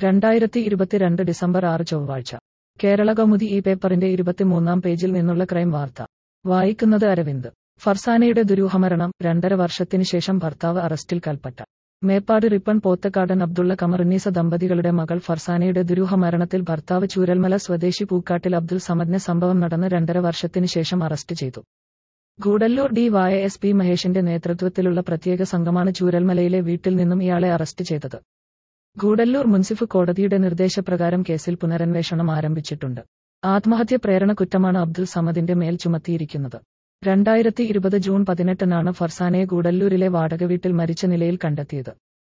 രണ്ടായിരത്തി ഇരുപത്തിരണ്ട് ഡിസംബർ ആറ് ചൊവ്വാഴ്ച കേരള കൗമുദി ഈ പേപ്പറിന്റെ ഇരുപത്തിമൂന്നാം പേജിൽ നിന്നുള്ള ക്രൈം വാർത്ത വായിക്കുന്നത് അരവിന്ദ് ഫർസാനയുടെ ദുരൂഹമരണം രണ്ടര വർഷത്തിന് ശേഷം ഭർത്താവ് അറസ്റ്റിൽ കൽപ്പറ്റ മേപ്പാട് റിപ്പൺ പോത്തക്കാടൻ അബ്ദുള്ള കമറുന്നീസ ദമ്പതികളുടെ മകൾ ഫർസാനയുടെ ദുരൂഹമരണത്തിൽ ഭർത്താവ് ചൂരൽമല സ്വദേശി പൂക്കാട്ടിൽ അബ്ദുൾ സമദിനെ സംഭവം നടന്ന് രണ്ടര വർഷത്തിന് ശേഷം അറസ്റ്റ് ചെയ്തു Gudalur D Y S P മഹേഷിന്റെ നേതൃത്വത്തിലുള്ള പ്രത്യേക സംഘമാണ് ചൂരൽമലയിലെ വീട്ടിൽ നിന്നും ഇയാളെ അറസ്റ്റ് ചെയ്തത് ഗൂഡല്ലൂർ മുൻസിഫ് കോടതിയുടെ നിർദ്ദേശപ്രകാരം കേസിൽ പുനരന്വേഷണം ആരംഭിച്ചിട്ടുണ്ട് ആത്മഹത്യ പ്രേരണ കുറ്റമാണ് അബ്ദുൾ സമദിന്റെ മേൽ ചുമത്തിയിരിക്കുന്നത് രണ്ടായിരത്തി ഇരുപത് ജൂൺ പതിനെട്ടിനാണ് ഫർസാനയെ ഗൂഡല്ലൂരിലെ വാടക വീട്ടിൽ മരിച്ച നിലയിൽ കണ്ടെത്തിയത്